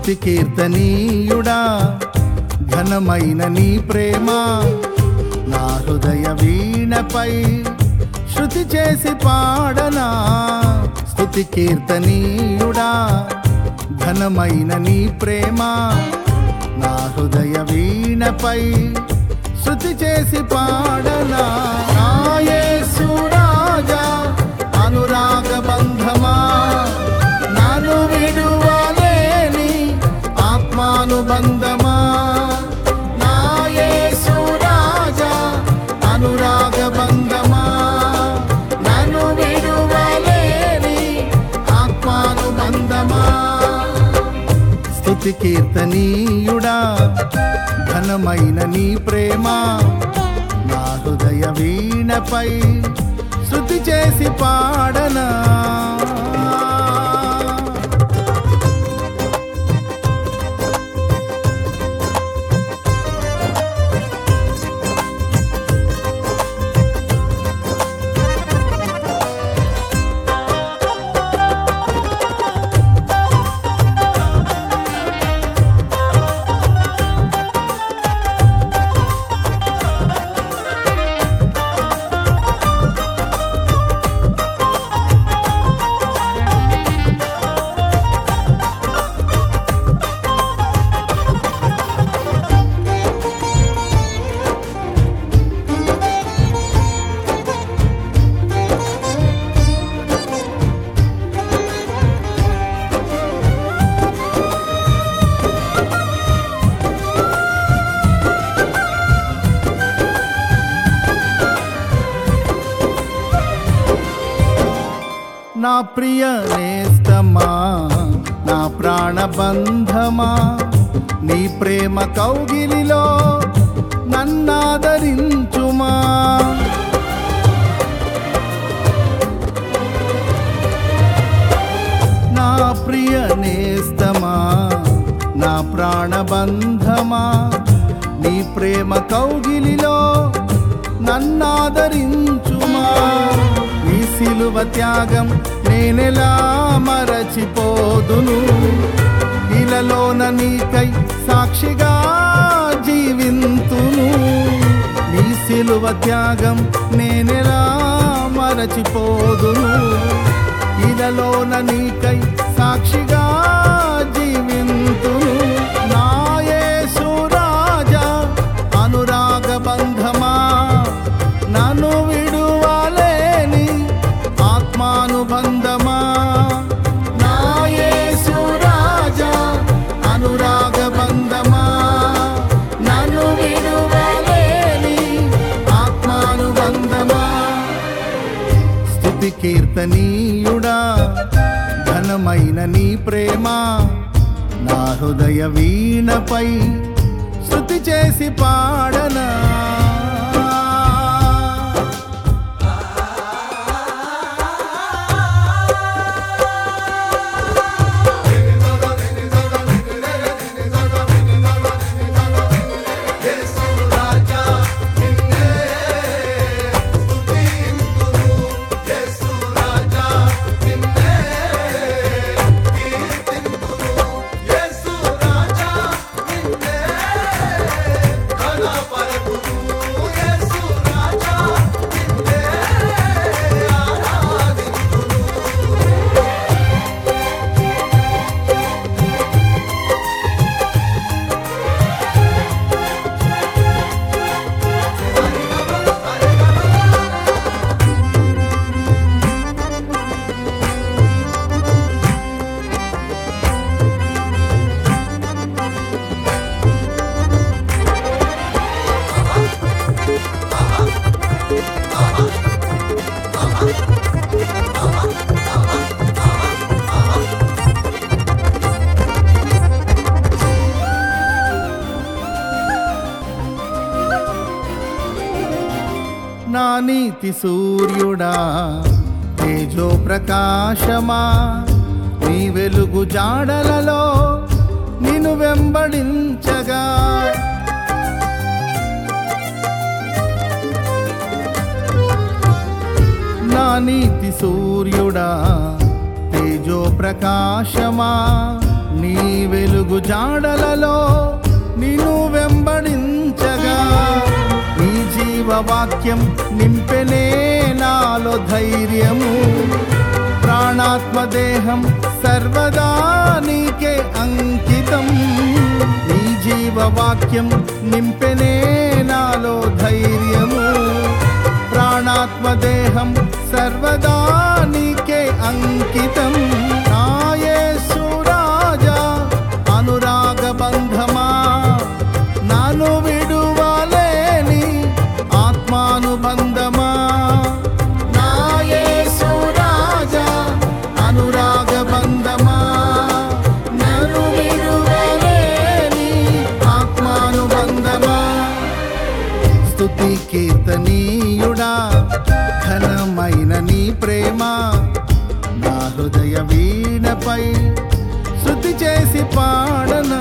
స్తుతి కీర్తనీయుడా ఘనమైన నీ ప్రేమ నా హృదయ వీణపై శృతి చేసి పాడనా స్తుతి కీర్తనీయుడా ఘనమైన నీ ప్రేమ నా హృదయ వీణపై శృతి చేసి పాడనా నా యేసు రాజా అనురాగ బంధమా నన్ను విడువలేని ఆత్మానుబంధమా నా యేసు రాజా అనురాగ బంధమా నన్ను విడువలేని ఆత్మానుబంధమా స్తుతి కీర్తనీయుడా ఘనమైన నీ ప్రేమ నా హృదయ వీణపై శృతి చేసి పాడనా నా ప్రియ నేస్తమా నా ప్రాణబంధమా నీ ప్రేమ కౌగిలిలో నన్నాదరించుమా నా ప్రియ నేస్తమా నా ప్రాణబంధమా నీ ప్రేమ కౌగిలిలో నన్నాదరించుమా నీ సిలువ త్యాగం నేనెలా మరచిపోదును ఇలలోన నీకై సాక్షిగా జీవింతును నీ సిలువ త్యాగం నేనెలా మరచిపోదును ఇలలోన నీకై సాక్షిగా జీవింతును నా యేసు రాజా అనురాగ బంధమా నన్ను విడువలేని ఆత్మానుబంధమా నా యేసు రాజా అనురాగ బంధమా నన్ను విడువలేని ఆత్మానుబంధమా స్తుతి కీర్తనీయుడా ఘనమైన నీ ప్రేమ నా హృదయ వీణపై శృతి చేసి పాడనా నా నీతి సూర్యుడా తేజో ప్రకాశమా నీ వెలుగు జాడలలో నిన్ను వెంబడించగా నా నీతి సూర్యుడా తేజో ప్రకాశమా నీ వెలుగు జాడలలో నిన్ను వెంబడించగా నీ జీవవాక్యం నింపెనే నాలో ధైర్యము ప్రాణాత్మ దేహం సర్వదా నీకే అంకితం నీ జీవవాక్యం నింపెనే నాలో ధైర్యము ప్రాణాత్మ దేహం సర్వదా నీకే అంకితం నాయేసు రాజా అనురాగ బంధమా నాను విడువలేని ఆత్మానుబంధమా నాయేసు రాజా అనురాగ బంధమా నన్ను విడువలేని ఆత్మానుబంధమా స్తుతి కీర్తనీయుడా ఘనమైన నీ ప్రేమ నా హృదయ వీణపై శృతి చేసి పాడనా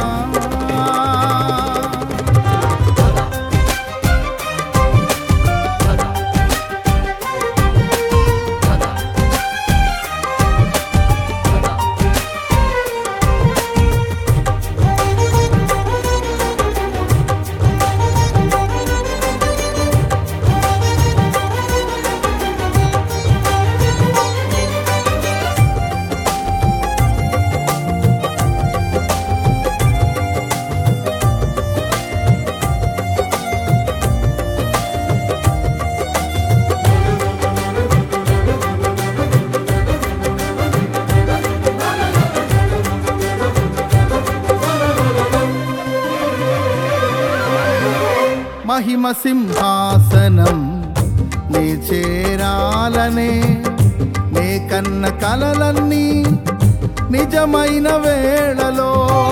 మహిమ సింహాసనం నే చేరాలనే నే కన్న కలలన్నీ నిజమైన వేళలో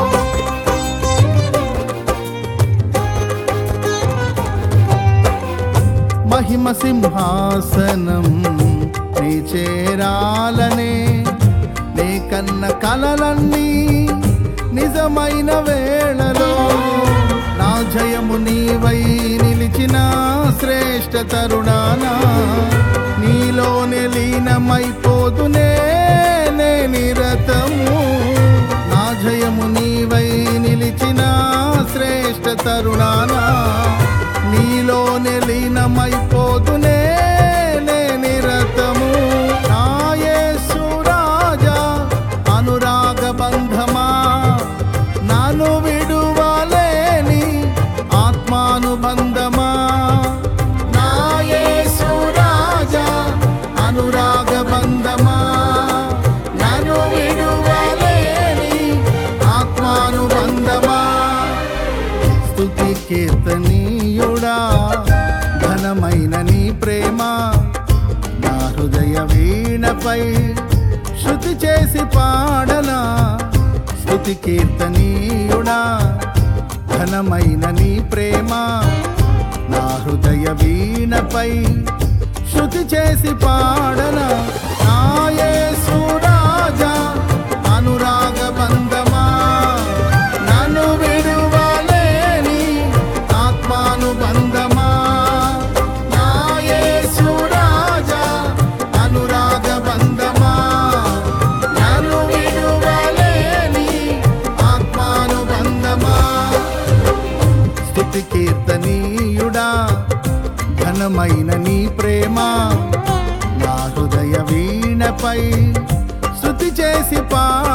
మహిమ సింహాసనం నీ చేరాలనే నే కన్న కలలన్నీ నిజమైన వేళలో నా జయము నీవై నిలిచిన శ్రేష్ఠ తరుణానా నీలోనే లీనమైపోదునే నే నిరతము నా జయము నీవై నిలిచిన శ్రేష్ఠ తరుణానా నీలోనే లీనమైపోదునే నే నిరతము నా యేసు రాజా అనురాగ బంధమా నాను విడువలేని ఆత్మానుబంధమా నా యేసు రాజా అనురాగ బంధమా నన్ను విడువలేని ఆత్మానుబంధమా స్తుతి కీర్తనీయుడా ఘనమైన నీ ప్రేమ నా హృదయ వీణపై శృతి చేసి పాడనా స్తుతి కీర్తనీయుడా ఘనమైన నీ ప్రేమ నా హృదయ వీణపై శృతి చేసి పాడనా నా యేసు రాజా అనురాగ బంధమా నన్ను విడువలేని ఆత్మానుబంధమా నా యేసు రాజా అనురాగ బంధమా నన్ను విడువలేని ఆత్మానుబంధమా స్తుతి కీర్తనీయుడా ఘనమైన నీ ప్రేమ నా హృదయ వీణపై శృతి చేసి పా